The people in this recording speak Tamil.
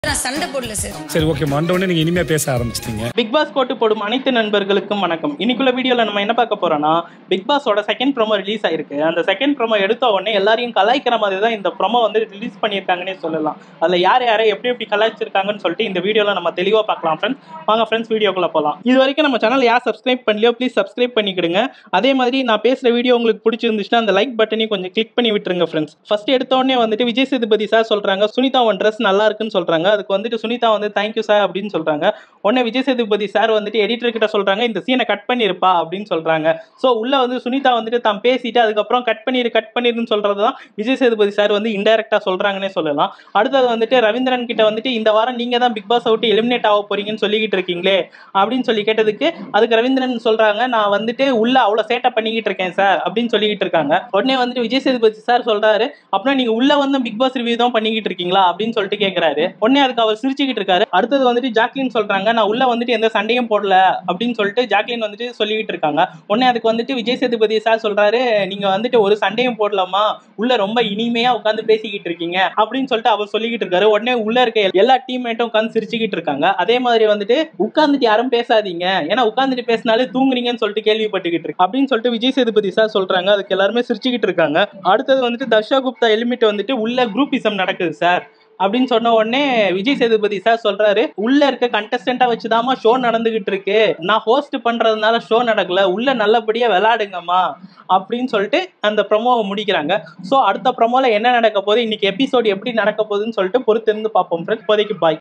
நான் சண்டை போடல சார் சரி ஓகே உடனே நீங்க இனிமையா பேச ஆரம்பிச்சிட்டீங்க பிக் பாஸ் கோட்டு போடும் அனைத்து நண்பர்களுக்கும் வணக்கம் இன்னைக்குள்ள வீடியோல நம்ம என்ன பார்க்க போறோம்னா பிக் பாஸோட செகண்ட் ப்ரோமோ ரிலீஸ் ஆயிருக்கு அந்த செகண்ட் ப்ரோமோ எடுத்த உடனே எல்லாரையும் கலாய்க்கிற மாதிரி தான் இந்த ப்ரோமோ வந்து ரிலீஸ் பண்ணியிருக்காங்கன்னே சொல்லலாம் அதுல யார் யாரை எப்படி எப்படி கலாய்ச்சிருக்காங்கன்னு சொல்லிட்டு இந்த வீடியோல நம்ம தெளிவா பார்க்கலாம் ஃப்ரெண்ட்ஸ் வாங்க ஃப்ரெண்ட்ஸ் வீடியோக்குள்ள போகலாம் இது வரைக்கும் நம்ம சேனல் யார் சப்ஸ்கிரைப் பண்ணலையோ ப்ளீஸ் சப்ஸ்கிரைப் பண்ணிக்கிடுங்க அதே மாதிரி நான் பேசுற வீடியோ உங்களுக்கு பிடிச்சிருந்துச்சுன்னா அந்த லைக் பட்டனையும் கொஞ்சம் கிளிக் பண்ணி விட்டுருங்க ஃப்ரெண்ட்ஸ் ஃபர்ஸ்ட் எடுத்த உடனே வந்துட்டு விஜய் சேதுபதி சார் சொல்றாங்க சுனிதா உன் ட்ரெஸ் நல்லா இருக்குன்னு சொல்றாங்க அதுக்கு வந்துட்டு சுனிதா வந்து தேங்க்யூ சார் அப்படின்னு சொல்றாங்க உடனே விஜய் சேதுபதி சார் வந்துட்டு எடிட்டர் கிட்ட சொல்றாங்க இந்த சீனை கட் பண்ணிருப்பா அப்படின்னு சொல்றாங்க ஸோ உள்ள வந்து சுனிதா வந்துட்டு தான் பேசிட்டு அதுக்கப்புறம் கட் பண்ணிரு கட் பண்ணிருன்னு சொல்றது தான் விஜய் சேதுபதி சார் வந்து இன்டெரக்டா சொல்றாங்கன்னே சொல்லலாம் அடுத்தது வந்துட்டு ரவீந்திரன் கிட்ட வந்துட்டு இந்த வாரம் நீங்க தான் பிக் பாஸ் விட்டு எலிமினேட் ஆக போறீங்கன்னு சொல்லிக்கிட்டு இருக்கீங்களே அப்படின்னு சொல்லி கேட்டதுக்கு அதுக்கு ரவீந்திரன் சொல்றாங்க நான் வந்துட்டு உள்ள அவ்வளவு சேட்டை பண்ணிக்கிட்டு இருக்கேன் சார் அப்படின்னு சொல்லிக்கிட்டு இருக்காங்க உடனே வந்துட்டு விஜய் சேதுபதி சார் சொல்றாரு அப்படின்னா நீங்க உள்ள வந்து பிக் பாஸ் ரிவ்யூ தான் பண்ணிக்கிட்டு இருக்கீங்களா அப்படின்னு சொல்லிட்டு கேக்குறாரு உடனே அதுக்கு அவர் சிரிச்சுக்கிட்டு இருக்காரு அடுத்தது வந்துட்டு ஜாக்லின் சொல்றாங்க நான் உள்ள வந்துட்டு எந்த சண்டையும் போடல அப்படின்னு சொல்லிட்டு ஜாக்லின் வந்துட்டு சொல்லிக்கிட்டு இருக்காங்க உடனே அதுக்கு வந்துட்டு விஜய் சேதுபதி சார் சொல்றாரு நீங்க வந்துட்டு ஒரு சண்டையும் போடலாமா உள்ள ரொம்ப இனிமையா உட்காந்து பேசிக்கிட்டு இருக்கீங்க அப்படின்னு சொல்லிட்டு அவர் சொல்லிக்கிட்டு இருக்காரு உடனே உள்ள இருக்க எல்லா டீம்மேட்டும் உட்காந்து சிரிச்சுக்கிட்டு இருக்காங்க அதே மாதிரி வந்துட்டு உட்காந்துட்டு யாரும் பேசாதீங்க ஏன்னா உட்காந்துட்டு பேசினாலே தூங்குறீங்கன்னு சொல்லிட்டு கேள்விப்பட்டுக்கிட்டு இருக்கு அப்படின்னு சொல்லிட்டு விஜய் சேதுபதி சார் சொல்றாங்க அதுக்கு எல்லாருமே சிரிச்சுக்கிட்டு இருக்காங்க அடுத்தது வந்துட்டு தர்ஷா குப்தா எலிமிட் வந்துட்டு உள்ள குரூப்பிசம் நடக்குது சார் அப்படின்னு சொன்ன உடனே விஜய் சேதுபதி சார் சொல்றாரு உள்ள இருக்க கண்டஸ்டண்டா வச்சுதாம்மா ஷோ நடந்துகிட்டு இருக்கு நான் ஹோஸ்ட் பண்றதுனால ஷோ நடக்கல உள்ள நல்லபடியா விளையாடுங்கம்மா அப்படின்னு சொல்லிட்டு அந்த ப்ரொமோவை முடிக்கிறாங்க ஸோ அடுத்த ப்ரொமோல என்ன நடக்க போகுது இன்னைக்கு எபிசோடு எப்படி நடக்க போகுதுன்னு சொல்லிட்டு பொறுத்திருந்து பார்ப்போம் ஃப்ரெண்ட்ஸ் இப்போதைக்கு பாய்